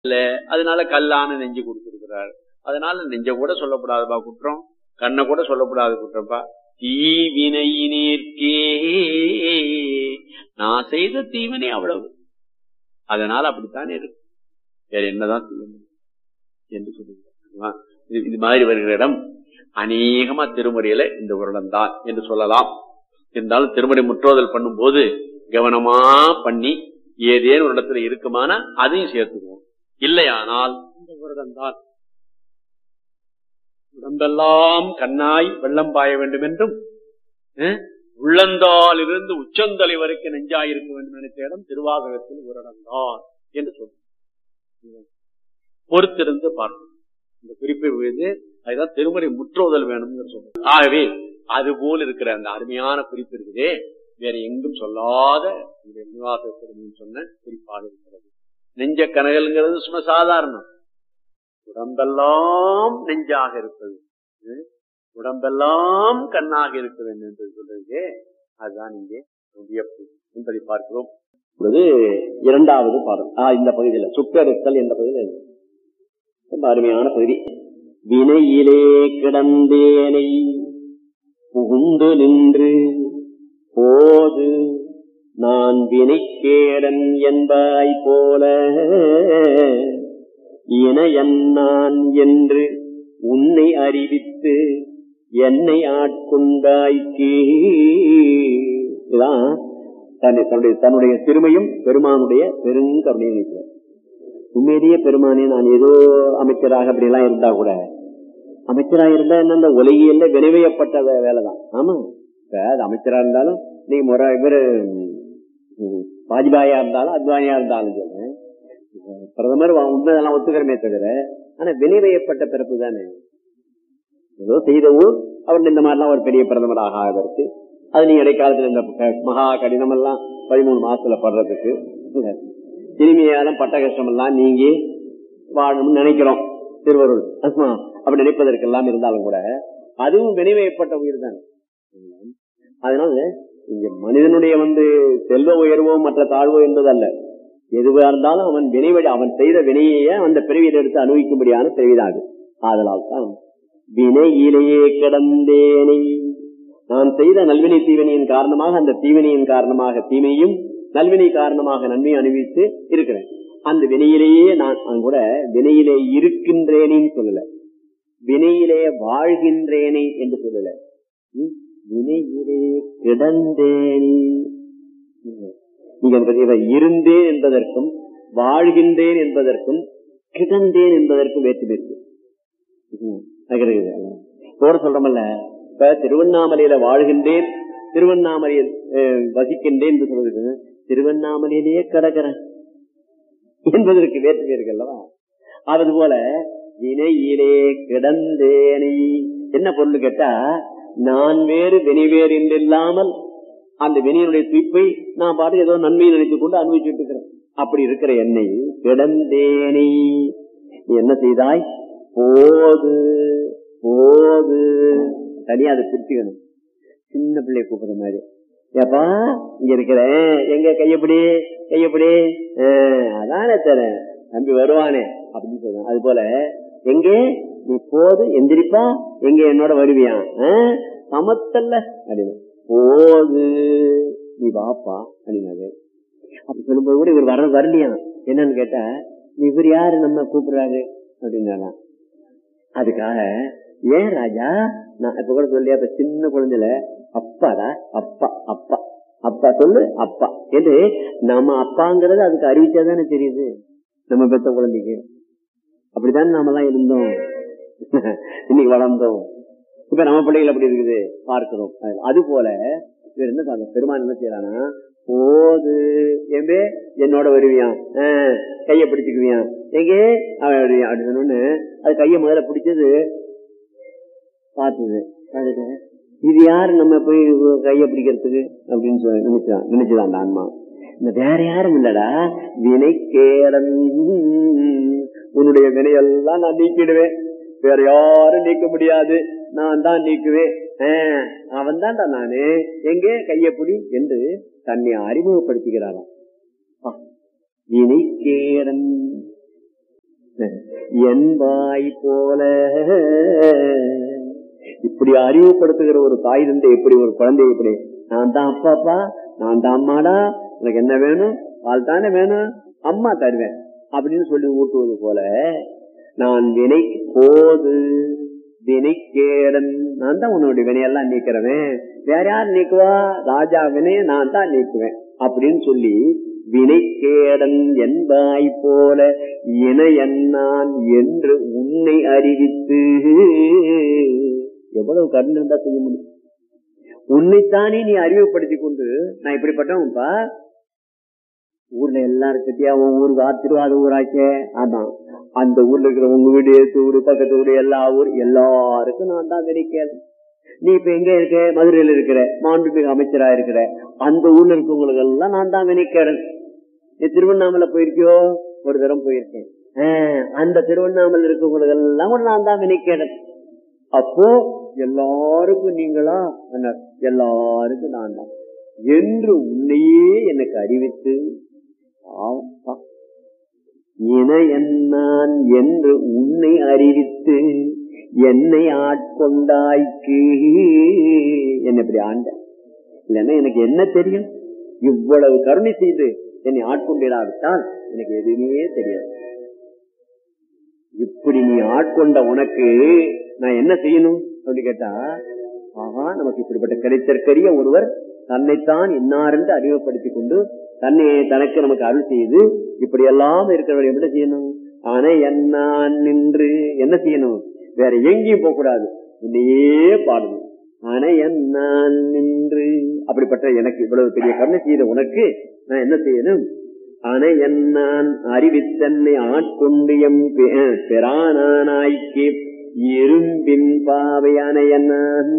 இல்ல அதனால கல்லான நெஞ்சு கொடுத்திருக்கிறார் அதனால நெஞ்ச கூட சொல்லக்கூடாதுப்பா குற்றம் கண்ணை கூட சொல்லக்கூடாது குற்றப்பா தீவினையினேற்கே நான் செய்த தீவினை அவ்வளவு அதனால அப்படித்தான் இருக்கு வேற என்னதான் செய்ய முடியும் என்று சொல்லுகிறார் இது- இது மாதிரி வருகிற இடம் அநேகமா திருமுறையில இந்த வருடம் தான் என்று சொல்லலாம் இருந்தாலும் திருமுறை முற்றோதல் பண்ணும்போது கவனமா பண்ணி ஏதேனும் ஒரு இடத்துல இருக்குமானா அதையும் சேர்த்துக்குவோம் இல்லையானால் இந்த வருடம் தான் உடம்பெல்லாம் கண்ணாய் வெள்ளம் பாய வேண்டும் என்றும் அஹ், உள்ளந்தால் இருந்து உச்சந்தலை வரைக்கும் நெஞ்சாய் இருக்க வேண்டும் நினைத்த இடம் திருவாசகத்தில் ஒரு இடம்தான் என்று சொல்றோம் பொறுத்திருந்து பார்க்கணும் இந்த குறிப்பை விழுது அதுதான் திருமறை முற்றோதல் வேணும்னு சொல்றோம் ஆகவே அது போல் இருக்கிற அந்த அருமையான குறிப்பு இருக்குதே வேற எங்கும் சொல்லாத இந்த நிவாச பெருமைன்னு சொன்ன குறிப்பாக இருக்கிறது நெஞ்ச கனகல்ங்கிறது சும்மா சாதாரணம் உடம்பெல்லாம் நெஞ்சாக இருப்பது உம், உடம்பெல்லாம் கண்ணாக இருக்க வேண்டும் என்று சொல்றதுக்கே அதுதான் இங்கே வியப்பு என்பதை பார்க்கிறோம் இப்பொழுது இரண்டாவது பாடல் ஆ, இந்த பகுதியில் சுக்கறுத்தல் என்ற பகுதியில் ரொம்ப அருமையான பகுதி வினையிலே கிடந்தேனை புகுந்து நின்று போது நான் வினைக்கேடன் என்பாய் போல இணையன் நான் என்று உன்னை அறிவித்து என்னை ஆட்கொண்டாய்க்கு இதான் தன்னை- தன்னுடைய தன்னுடைய திருமையும் பெருமானுடைய பெருங்கருணையை நினைக்கிறார் உண்மையிலேயே பெருமானே நான் ஏதோ அமைச்சராக அப்படி எல்லாம் இருந்தா கூட அமைச்சராக இருந்தா என்ன இந்த உலகியல்ல விரைவையப்பட்ட வே- வேலைதான் ஆமா இப்ப அது அமைச்சரா இருந்தாலும் நீங்க முறை இவரு ம், வாஜ்பாயா இருந்தாலும் அத்வானியா இருந்தாலும் சொல்றேன் பிரதமர் வா- உண்மைதெல்லாம் ஒத்துக்கிறமே தவிர ஆனா வினைவையப்பட்ட பிறப்பு தானே ஏதோ செய்தவும் அவர் இந்த மாதிரிலாம் ஒரு பெரிய பிரதமராக ஆகிறதுக்கு அது நீ இடைக்காலத்துல இந்த க- மகா கடினம் எல்லாம் பதிமூணு மாசத்துல படுறதுக்கு இல்ல. திரும்பியாலும் பட்ட கஷ்டம் எல்லாம் நீங்கி வாழணும்னு நினைக்கிறோம் திருவருள் ஆமா, அப்படி நினைப்பதற்கெல்லாம் இருந்தாலும் கூட அதுவும் வினைவையப்பட்ட உயிர் தானே அதனால இங்க மனிதனுடைய வந்து செல்வ உயர்வோ மற்ற தாழ்வோ என்பது அல்ல எதுவா இருந்தாலும் அவன் வினைவழி அவன் செய்த வினையை அந்த பிறவியில் எடுத்து அனுபவிக்கும்படியான பிறவிதான் அது ஆதலால் தான் வினையிலேயே கிடந்தேனை நான் செய்த நல்வினை தீவினையின் காரணமாக அந்த தீவினையின் காரணமாக தீமையும் நல்வினை காரணமாக நன்மை அனுபவித்து இருக்கிறேன் அந்த வினையிலேயே நான் நான் கூட வினையிலே இருக்கின்றேனேன்னு சொல்லல வினையிலே வாழ்கின்றேனே என்று சொல்லல ம்? வினையிலே கிடந்தேனே நீங்க அந்த பதிவை இருந்தேன் என்பதற்கும் வாழ்கின்றேன் என்பதற்கும் கிடந்தேன் என்பதற்கும் வேற்றுமை இருக்கு ம், அது கிடைக்குது. போற சொல்றமல்ல இப்ப திருவண்ணாமலையில வாழ்கின்றேன் திருவண்ணாமலையில் அஹ், வசிக்கின்றேன் என்று சொல்றது திருவண்ணாமலையிலேயே கிடக்கிறேன் என்பதற்கு வேற்றுமை இருக்கு அல்லவா அது போல வினையிலே கிடந்தேனை என்ன பொருள் கேட்டா நான் வேறு வினை வேறு என்று இல்லாமல் அந்த வினையினுடைய துய்ப்பை நான் பாட்டு ஏதோ நன்மையை நினைத்துக் கொண்டு அனுபவிச்சுட்டு இருக்கிறேன் அப்படி இருக்கிற என்னை கிடந்தேனை நீ என்ன செய்தாய் போது போது தனியா அதை பிரிச்சுக்கணும் சின்ன பிள்ளைய கூப்பிடுற மாதிரி ஏப்பா இங்க இருக்கிறேன் எங்க கையப்படி கையப்படி அதானே தரேன் தம்பி வருவானே அப்படின்னு சொல்றான் அது போல எங்கே நீ போது எந்திரிப்பா எங்க என்னோட வருவியா ஆஹ், சமத்தல்ல அப்படின்னு போது நீ வாப்பா அப்படின்னாரு அப்படி சொல்லும்போது கூட இவர் வர வரலையா என்னன்னு கேட்டா இவர் யாரு நம்ம கூப்பிடுறாரு அப்படின்னா அதுக்காக ஏன் ராஜா நான் இப்ப கூட சொல்லியா இப்ப சின்ன குழந்தையில அப்பாடா அப்பா அப்பா அப்பா சொல்லு அப்பா என்று நம்ம அப்பாங்கிறது அதுக்கு அறிவிச்சாதானே தெரியுது நம்ம பெத்த குழந்தைக்கு அப்படித்தானே நாம எல்லாம் இருந்தோம் இன்னைக்கு வளர்ந்தோம் இப்ப நம்ம பிள்ளைகள் அப்படி இருக்குது பார்க்கிறோம் அது போல இவர் என்ன சொல்ற பெருமான் என்ன செய்யறானா போது எம்பே என்னோட வருவியான் ஆஹ், கைய பிடிச்சுக்குவியான் எங்கே அவன் வருவியான் அப்படி சொன்னோன்னு அது கைய முதல்ல பிடிச்சது பார்த்தது பார்த்துட்டு, இது யாரு நம்ம போய் கைய பிடிக்கிறதுக்கு அப்படின்னு சொல்லி நினைச்சான் நினைச்சுதான் அந்த ஆன்மா இந்த வேற யாரும் இல்லடா வினைக்கேடன் உன்னுடைய வினையெல்லாம் நான் நீக்கிடுவேன் வேற யாரும் நீக்க முடியாது நான் தான் நீக்குவேன் அவன் தான்டா நானு எங்கே கையப்பிடி என்று தன்னை அறிமுகப்படுத்துகிறாராம் வினைக்கேடன் என்பாய் போல இப்படி அறிவுப்படுத்துகிற ஒரு தாய் தந்தை எப்படி ஒரு குழந்தை எப்படி நான் தான் அப்பாப்பா நான் தான் அம்மாடா உனக்கு என்ன வேணும் பால் தானே வேணும் அம்மா தருவேன் அப்படின்னு சொல்லி ஊட்டுவது போல நான் வினை போது வினைக்கேடன் நான் தான் உன்னுடைய வினையெல்லாம் நீக்கிறவன் வேற யார் நீக்குவா ராஜா வினைய நான் தான் நீக்குவேன் அப்படின்னு சொல்லி வினைக்கேடன் என்பாய் போல இணையன்னான் என்று உன்னை அறிவித்து எவ்வளவு கருணை இருந்தா செய்ய முடியும் உன்னைத்தானே நீ அறிவுப்படுத்தி கொண்டு நான் இப்படிப்பட்டவன்பா ஊர்ல எல்லாருக்கிட்டயா உன் ஊர் திருவாத ஊராச்ச அதான் அந்த ஊர்ல இருக்கிற உங்க வீடு ஏத்து ஊரு பக்கத்து ஊரு எல்லா ஊர் எல்லாருக்கும் நான் தான் வினைக்கேன் நீ இப்ப எங்க இருக்க மதுரையில இருக்கிற மாண்புமிகு அமைச்சரா இருக்கிற அந்த ஊர்ல இருக்கவங்களுக்கு எல்லாம் நான் தான் வினைக்கேடன் நீ திருவண்ணாமலை போயிருக்கியோ ஒரு தரம் போயிருக்கேன் ஆஹ், அந்த திருவண்ணாமலை இருக்கவங்களுக்கு எல்லாம் கூட நான் தான் வினைக்கேடன் அப்போ எல்லாருக்கும் நீங்களா என்ன எல்லாருக்கும் நான் தான் என்று உன்னையே எனக்கு அறிவித்து பாவம் பா. இன என்னான் என்று உன்னை அறிவித்து என்னை ஆட்கொண்டாய்க்கு என்னை இப்படி ஆண்ட இல்லைன்னா எனக்கு என்ன தெரியும் இவ்வளவு கருணை செய்து என்னை ஆட்கொண்டிடாவிட்டால் எனக்கு எதுவுமே தெரியாது இப்படி நீ ஆட்கொண்ட உனக்கு நான் என்ன செய்யணும் அப்படின்னு கேட்டா ஆஹா நமக்கு இப்படிப்பட்ட கிடைத்தற்கரிய ஒருவர் தன்னைத்தான் இன்னார் என்று அறிமுகப்படுத்திக் கொண்டு தன்னை தனக்கு நமக்கு அருள் செய்து இப்படி எல்லாம் இருக்கிறவர் என்ன செய்யணும் ஆனா என்ன நின்று என்ன செய்யணும் வேற எங்கேயும் போக கூடாது உன்னையே பாடணும் ஆனா என்ன நின்று அப்படிப்பட்ட எனக்கு இவ்வளவு பெரிய கருணை செய்த உனக்கு நான் என்ன செய்யணும் ஆனா என்னான் அறிவித்தன்னை ஆட்கொண்டு எம் பெ- பெறானாய்க்கு இரும்பின் பாவையான என்ன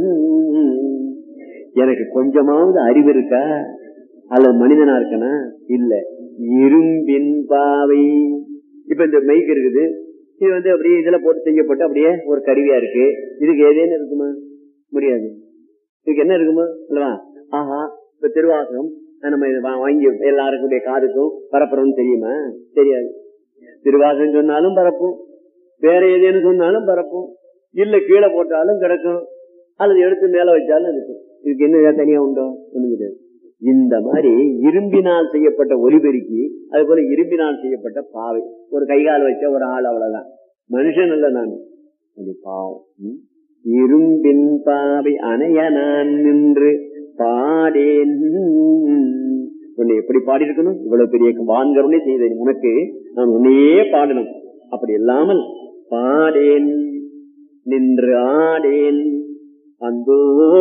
எனக்கு கொஞ்சமாவது அறிவு இருக்கா அல்லது மனிதனா இருக்கனா இல்ல இரும்பின் பாவை இப்ப இந்த மைக் இருக்குது இது வந்து அப்படியே இதுல போட்டு செய்யப்பட்டு அப்படியே ஒரு கருவியா இருக்கு இதுக்கு ஏதேன்னு இருக்குமா முடியாது இதுக்கு என்ன இருக்குமா இல்லவா ஆஹா இப்ப திருவாசகம் நம்ம இதை வா- வாங்கி எல்லாருக்குடைய காதுக்கும் பரப்புறோம்னு தெரியுமா தெரியாது திருவாசகம் சொன்னாலும் பரப்பும் வேற ஏதேன்னு சொன்னாலும் பரப்பும் இல்ல கீழே போட்டாலும் கிடக்கும் அல்லது எடுத்து மேல வச்சாலும் இருக்கும் இதுக்கு என்ன ஏதாவது தனியா உண்டோ ஒண்ணும் கிடையாது இந்த மாதிரி இரும்பினால் செய்யப்பட்ட ஒலிபெருக்கி அது போல இரும்பினால் செய்யப்பட்ட பாவை ஒரு கைகால் வச்ச ஒரு ஆள் அவ்வளவுதான் மனுஷன் இல்ல நான் அது பாவம் ம்? இரும்பின் பாவை அணைய நான் நின்று பாடேன் உன்னை எப்படி பாடி இருக்கணும் இவ்வளவு பெரிய வான்கருணை செய்த உனக்கு நான் உன்னையே பாடணும் அப்படி இல்லாமல் பாடேன் நின்று ஆடேன் அந்தோ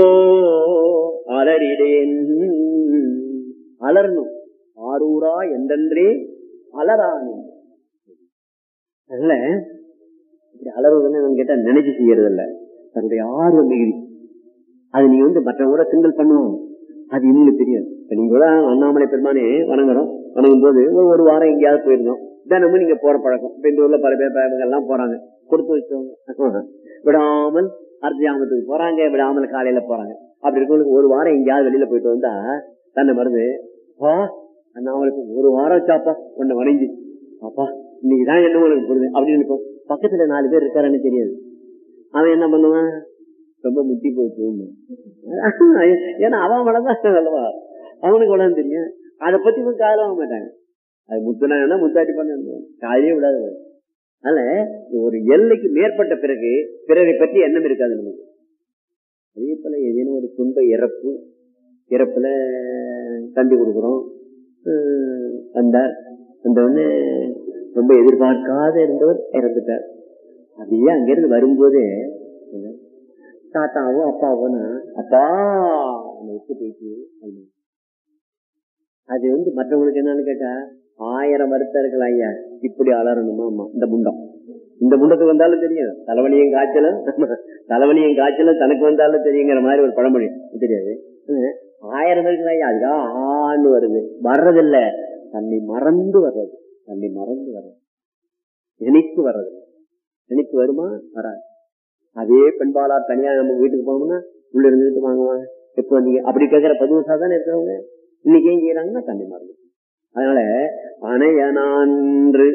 அலறிடேன் அலறணும் ஆரூரா என்றென்றே அலறானும் அதனால இப்படி அலறுவதுன்னு நான் கேட்டா நினைச்சு செய்யறது இல்ல தன்னுடைய ஆர்வம் மிகுதி அது நீ வந்து மற்றவங்க கிண்டல் பண்ணுவோம் அது இன்னும் தெரியாது இப்ப நீங்க கூட அண்ணாமலை பெருமானே வணங்குறோம் வணங்கும் போது ஒரு ஒரு வாரம் எங்கேயாவது போயிருந்தோம் தினமும் நீங்க போற பழக்கம் இப்ப இந்த ஊர்ல பல பேர் இவங்க எல்லாம் போறாங்க கொடுத்து வச்சவங்க விடாமல் அர்த்தியாமத்துக்கு போறாங்க விடாமல் காலையில போறாங்க அப்படி இருக்கவங்களுக்கு ஒரு வாரம் எங்கேயாவது வெளியில போயிட்டு வந்தா தன்னை மருந்து அப்பா அண்ணாமலைக்கு ஒரு வாரம் சாப்பா உன்னை வணங்கி அப்பா இன்னைக்கு தான் என்ன உனக்கு புரியுது அப்படின்னு நினைப்போம். பக்கத்துல நாலு பேர் இருக்காருன்னு தெரியாது அவன் என்ன பண்ணுவான் ரொம்ப முத்தி போச்சு ஏன்னா அவன் வளர்ந்தான் அல்லவா அவனுக்கு வளர்ந்து தெரியும் அதை பத்தி இவன் காதல வாங்க மாட்டாங்க அது முத்துனா முத்தாட்டி பண்ண காலையே விடாது அதனால ஒரு எல்லைக்கு மேற்பட்ட பிறகு பிறரை பற்றி எண்ணம் இருக்காது நமக்கு அதே போல ஏதேனும் ஒரு துன்ப இறப்பு இறப்புல தந்தி கொடுக்குறோம் ஹம், வந்தார் வந்தவொடனே ரொம்ப எதிர்பார்க்காத இருந்தவர் இறந்துட்டார் அப்படியே அங்கிருந்து வரும்போதே தாத்தாவோ அப்பாவோனா அப்பா என்னை விட்டு போயிட்டு அப்படின்னு. அது வந்து மற்றவங்களுக்கு என்னன்னு கேட்டா ஆயிரம் வருத்தம் இருக்கலாம் ஐயா இப்படி அலறணுமா ஆமா இந்த முண்டம் இந்த முண்டத்துக்கு வந்தாலும் தெரியும் தலைவலியும் காய்ச்சலும் தலைவலியும் காய்ச்சலும் தனக்கு வந்தாலும் தெரியுங்கிற மாதிரி ஒரு பழமொழி தெரியாது ஹம், ஆயிரம் இருக்கலாம் ஐயா அதுக்காக ஆன்னு வருது வர்றதில்ல தன்னை மறந்து வர்றது தன்னை மறந்து வர்றது நினைப்பு வர்றது நினைப்பு வருமா வராது அதே பெண்பாளா தனியா நம்ம வீட்டுக்கு போனோம்னா உள்ள இருந்துட்டு வாங்குவாங்க எப்போ நீங்க அப்படி கேட்கிற பதிவு தானே இருக்கிறவங்க இன்னைக்கு ஏன் செய்யறாங்கன்னா தன்னை மறந்து அதனால அணையனான்று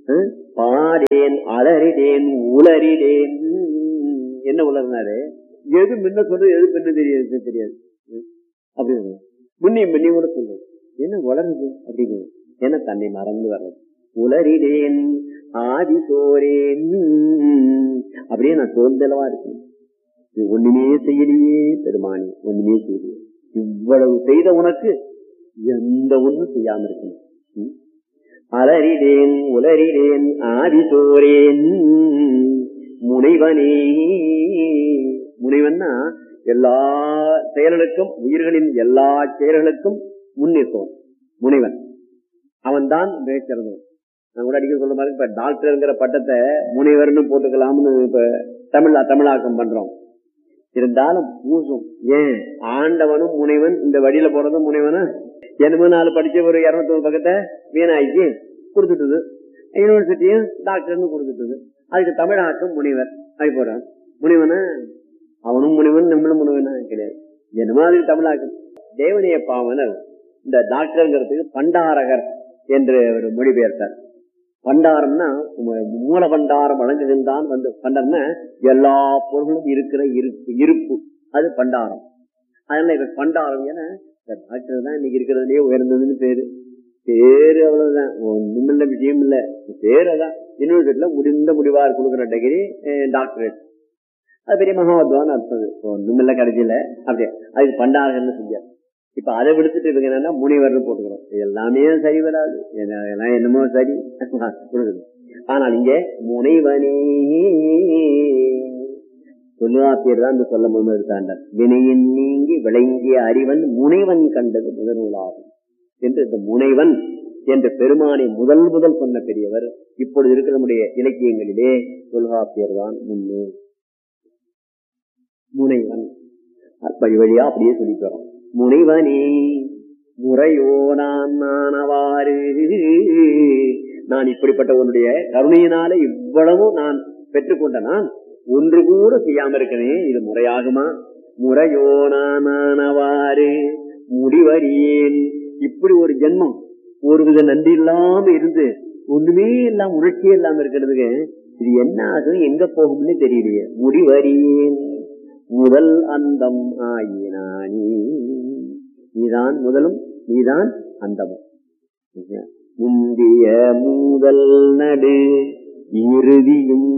அஹ், பாடேன் அலறிடேன் உளறிடேன் என்ன உளறினாரு எது முன்ன சொல்றது எது பின்ன தெரியாது தெரியாது அஹ், அப்படின்னு முன்னியும் பின்னியும் கூட சொல்லுது என்ன வளருது அப்படின்னு என்ன தன்னை மறந்து வர்றது உளறிடேன் ஆதி சோரேன் அப்படியே நான் சோர்ந்தளவா இருக்கேன் நீ ஒண்ணுமே செய்யலையே பெருமானி ஒண்ணுமே செய்யலையே இவ்வளவு செய்த உனக்கு எந்த ஒண்ணும் செய்யாம இருக்கணும் ம்? அலறிடேன் உலறிடேன் ஆதி சோரேன் முனைவனே முனைவன்னா எல்லா செயல்களுக்கும் உயிர்களின் எல்லா செயல்களுக்கும் முன்னிற்பவன் முனைவன் அவன்தான் மிகச்சிறந்தவன் நான் கூட அடிக்க சொல்ற மாதிரி இப்ப டாக்டர்ங்கிற பட்டத்தை முனைவர்னு போட்டுக்கலாம்னு இப்ப தமிழ் தமிழாக்கம் பண்றோம் இருந்தாலும் பூசும் ஏன் ஆண்டவனும் முனைவன் இந்த வழியில போறதும் முனைவனா என்னமோ நாலு படிச்ச ஒரு இருநூத்தி பக்கத்தை வீணாக்கி கொடுத்துட்டுது யூனிவர்சிட்டியும் டாக்டர்னு கொடுத்துட்டுது அதுக்கு தமிழாக்கம் முனைவர் அது போறான் முனைவனா அவனும் முனைவன் நம்மளும் முனைவனா கிடையாது என்னமோ அதுக்கு தமிழாக்கம் தேவனைய பாவனர் இந்த டாக்டர்ங்கிறதுக்கு பண்டாரகர் என்று ஒரு மொழிபெயர்த்தார் பண்டாரம்னா உம- மூல பண்டாரம் வழங்குகின்றான் வந்து பண்டம்னா எல்லா பொருளும் இருக்கிற இருப்பு இருப்பு அது பண்டாரம் அதனால இவர் பண்டாரம் ஏன்னா இந்த டாக்டர் தான் இன்னைக்கு இருக்கிறதுலயே உயர்ந்ததுன்னு பேரு பேரு அவ்வளவுதான் ஒண்ணும் இல்ல விஷயம் இல்ல பேரு அதான் யூனிவர்சிட்டியில முடிந்த முடிவார் கொடுக்குற டிகிரி டாக்டரேட் அது பெரிய மகாவத்வான்னு அர்த்தம் அது. ஒண்ணும் இல்ல கடைசியில அப்படியே அதுக்கு பண்டாரகர்னு செஞ்சார் இப்ப அதை விடுத்துட்டு இவங்க என்னன்னா முனிவர்னு போட்டுக்கிறோம் இது எல்லாமே சரி வராது என்ன- எல்லாம் என்னமோ சரி கொடுக்குது ஆனால் இங்க முனைவனே தொல்காப்பியர் தான் இந்த சொல்ல முன் இருக்காண்டார் வினையின் நீங்கி விளங்கிய அறிவன் முனைவன் கண்டது முதல் நூலாகும் என்று இந்த முனைவன் என்ற பெருமானை முதல் முதல் சொன்ன பெரியவர் இப்பொழுது இருக்கிற நம்முடைய இலக்கியங்களிலே தொல்காப்பியர் தான் முன்னே முனைவன் வழி வழியா அப்படியே சொல்லிட்டு வரோம் முனைவனே முறையோ நான் நானவாறு நான் இப்படிப்பட்ட உன்னுடைய கருணையினால இவ்வளவு நான் பெற்றுக்கொண்ட நான் ஒன்று கூட செய்யாம இருக்கிறேன் இது முறையாகுமா முறையோ நானவாறு முடிவறியேன் இப்படி ஒரு ஜென்மம் ஒருவித நன்றி இல்லாம இருந்து ஒண்ணுமே இல்லாம உணர்ச்சியே இல்லாம இருக்கிறதுக்கு இது என்ன ஆகும் எங்க போகும்னு தெரியலையே முடிவறியேன் முதல் அந்தம் ஆயினானி நீதான் முதலும் நீதான் அந்தமும் முந்திய முதல் நடு இறுதியும்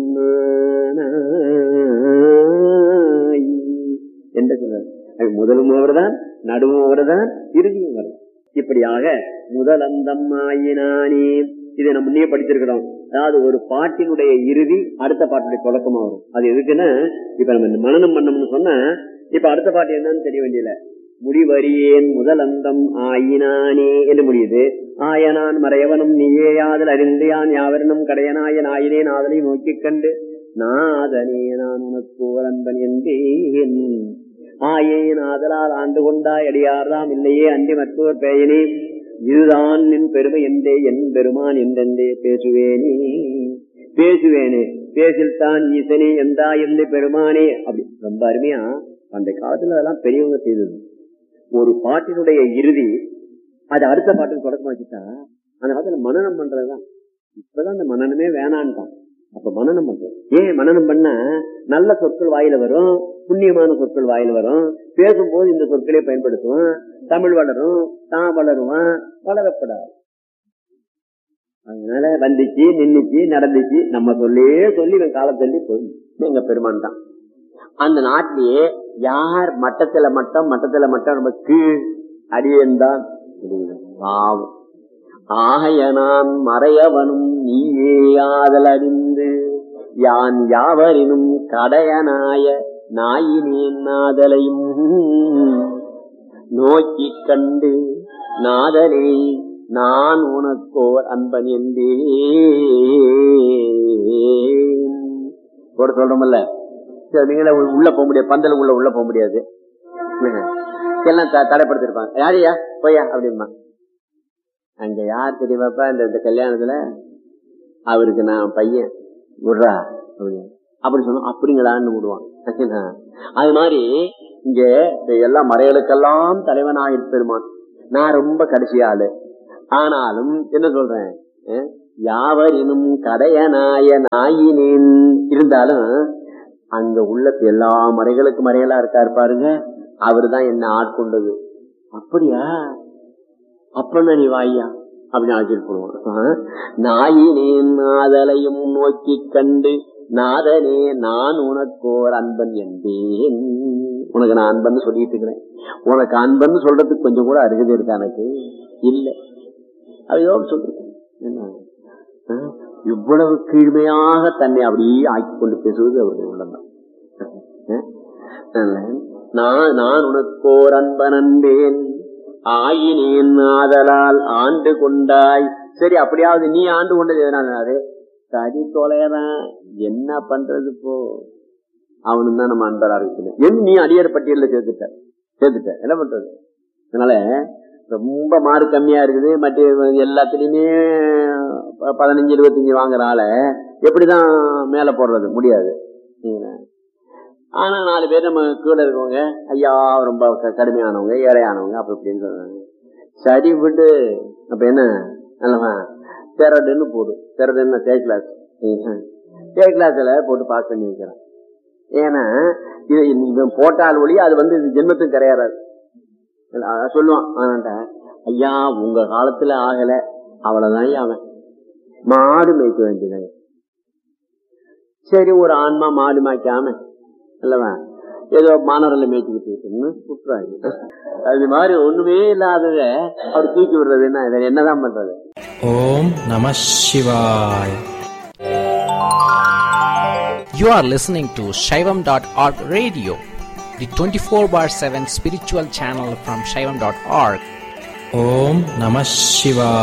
நானாய் என்று சொல்றார் அது முதலும் அவர்தான் நடுவும் அவர்தான் இறுதியும் அவர்தான் இப்படியாக முதல் அந்தம் ஆயினானே இதை நம்ம முன்னே படிச்சிருக்கிறோம் அதாவது ஒரு பாட்டினுடைய இறுதி அடுத்த பாட்டுடைய தொடக்கமா வரும் அது எதுக்குன்னா இப்ப நம்ம இந்த மனனம் பண்ணோம்னு சொன்னா இப்ப அடுத்த பாட்டு என்னன்னு தெரிய வேண்டியல முடிவறியேன் முதல் அந்தம் ஆயினானே என்று முடியுது ஆயனான் மறையவனும் நீயே யாதல் அறிந்து யான் யாவரனும் கடையனாய நாயினேன் ஆதலை நோக்கிக் கண்டு நாதனே நான் உனக்கு ஓரன்பன் என்றேன் ஆயேன் ஆதலால் ஆண்டு கொண்டாய் அடியார்தாம் இல்லையே அன்றி மற்றொரு பெயனே இதுதான் நின் பெருமை என்றே என் பெருமான் என்றென்றே பேசுவேனே பேசுவேனே பேசில்தான் ஈசனே எந்தா எந்த பெருமானே அப்படி ரொம்ப அருமையா அந்த காலத்துல அதெல்லாம் பெரியவங்க செய்தது ஒரு பாட்டினுடைய இறுதி அது அடுத்த பாட்டுக்கு தொடக்கமா வச்சுட்டா அந்த காலத்துல மனநம் பண்றதுதான் இப்பதான் அந்த மனநமே வேணான்ட்டான் அப்ப மனநம் பண்றது ஏன் மனநம் பண்ண நல்ல சொற்கள் வாயில வரும் புண்ணியமான சொற்கள் வாயில வரும் பேசும்போது இந்த சொற்களை பயன்படுத்துவான் தமிழ் வளரும் தான் வளருவான் வளரப்படாது அதனால வந்துச்சு நின்னுச்சு நடந்துச்சு நம்ம சொல்லே சொல்லி இவன் காலத்தள்ளி போய் எங்க பெருமான் தான் அந்த நாட்டிலேயே யார் மட்டத்துல மட்டம் மட்டத்துல மட்டம் நம்ம கீழ் அடியேன் தான் பாவம் ஆகைய நான் மறையவனும் நீயே ஆதல் அறிந்து யான் யாவரினும் கடையனாய நாயினேன் நாதலையும் நோக்கி கண்டு நாதலே நான் உனக்கோர் அன்பன் என்றே கூட சொல்றோம்ல சரி, நீங்களே உள்ள- உள்ள போக முடியாது பந்தல் உள்ள உள்ள போக முடியாது எல்லாம் த- தடைப்படுத்திருப்பாங்க யாரையா போயா அப்படிமா அங்க யார் தெரியுமாப்பா இந்த இந்த கல்யாணத்துல அவருக்கு நான் பையன் விடுறா அப்படின்னு. அப்படி சொன்னா அப்படிங்களான்னு விடுவான் சரிங்களா? அது மாதிரி இங்க இந்த எல்லா மறைகளுக்கெல்லாம் தலைவனாக பெருமான் நான் ரொம்ப கடைசி ஆளு ஆனாலும் என்ன சொல்றேன் அஹ், யாவரினும் கடையனாய நாயினேன் இருந்தாலும் அங்க உள்ள எல்லா மறைகளுக்கு மறைகளா இருக்காரு பாருங்க அவருதான் என்ன ஆட்கொண்டது அப்படியா அப்பன்னா நீ வாய்யா அப்படின்னு ஆச்சரிய போடுவான் நாயினேன் நாதலையும் நோக்கி கண்டு நாதனே நான் உனக்கோர் அன்பன் என்பேன் உனக்கு நான் அன்பன் சொல்லிட்டு இருக்கிறேன் உனக்கு அன்பன் சொல்றதுக்கு கொஞ்சம் கூட அருகதை இருக்கா எனக்கு இல்லை அவையோ சொல்றேன் என்ன ஆ? இவ்வளவு கீழ்மையாக தன்னை அப்படியே ஆக்கி கொண்டு பேசுவது அவருடைய உள்ளம்தான் அதனால, நான் நான் உனக்கோர் அன்பன் அன்பேன் ஆயினேன் ஆதலால் ஆண்டு கொண்டாய் சரி அப்படியாவது நீ ஆண்டு கொண்டது எதனாலே சரி தொலையதான் என்ன பண்றது இப்போ அவனு தான் நம்ம அன்பரா இருக்குது என் நீ அடியார் பட்டியலில் சேர்த்துட்ட சேர்த்துட்ட என்ன பண்றது அதனால ரொம்ப மார்க் கம்மியா இருக்குது மற்ற எல்லாத்துலயுமே ப- பதினஞ்சு இருபத்தஞ்சு வாங்குறால எப்படிதான் மேல போடுறது முடியாது சரிங்களா? ஆனா நாலு பேர் நம்ம கீழே இருக்கவங்க ஐயா ரொம்ப க- கடுமையானவங்க ஏழையானவங்க அப்ப இப்படின்னு சொல்றாங்க சரி விட்டு அப்ப என்ன நல்லவா தெரடுன்னு போடு தெரடுன்னு தே கிளாஸ் தே கிளாஸ்ல போட்டு பாஸ் பண்ணி வைக்கிறான் ஏன்னா இது இவன் போட்டால் ஒளி அது வந்து இது ஜென்மத்துக்கு கரையாறாது இல்ல, அதான் சொல்லுவான் ஆனாண்டா ஐயா உங்க காலத்துல ஆகல அவ்வளவுதான் ஐயா அவன் மாடு மேய்க்க வேண்டியது சரி ஒரு ஆன்மா மாடு மேய்க்காம அல்லவா ஏதோ மாணவர்களை மேய்ச்சிக்கிட்டு இருக்குன்னு விட்டுறாங்க அது மாதிரி ஒண்ணுமே இல்லாதத அவர் தூக்கி விடுறதுன்னா வேற என்னதான் பண்றது ஓம் நம சிவாய் You are listening to Shaivam.org radio, the 24 bar 7 spiritual channel from Shaivam.org. Om Namah Shivaya.